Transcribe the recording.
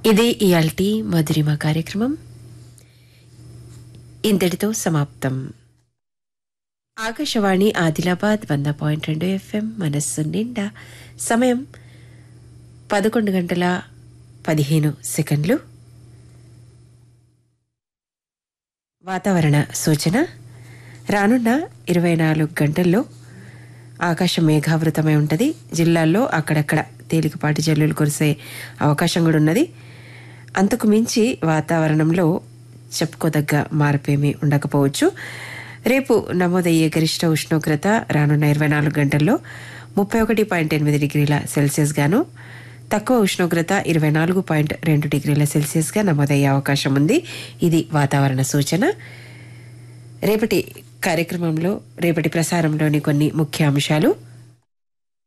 ఇదే ఇయాల్టి మధురిమ కార్యక్రమం ఇంతటితో సమాప్తం ఆకాశవాణి ఆదిలాబాద్ వంద పాయింట్ రెండు ఎఫ్ఎం మనస్సు నిండా సమయం పదకొండు గంటల పదిహేను సెకండ్లు వాతావరణ సూచన రానున్న ఇరవై నాలుగు గంటల్లో ఆకాశం మేఘావృతమై ఉంటుంది జిల్లాల్లో అక్కడక్కడ తేలికపాటి జల్లులు కురిసే అవకాశం కూడా ఉన్నది అంతకు మించి వాతావరణంలో చెప్పుకోదగ్గ మార్పేమీ ఉండకపోవచ్చు రేపు నమోదయ్యే గరిష్ట ఉష్ణోగ్రత రానున్న ఇరవై నాలుగు గంటల్లో ముప్పై ఒకటి పాయింట్ ఎనిమిది డిగ్రీల సెల్సియస్ గాను తక్కువ ఉష్ణోగ్రత ఇరవై నాలుగు పాయింట్ రెండు డిగ్రీల సెల్సియస్గా నమోదయ్యే అవకాశం ఉంది ఇది వాతావరణ సూచన రేపటి కార్యక్రమంలో రేపటి ప్రసారంలోని కొన్ని ముఖ్య అంశాలు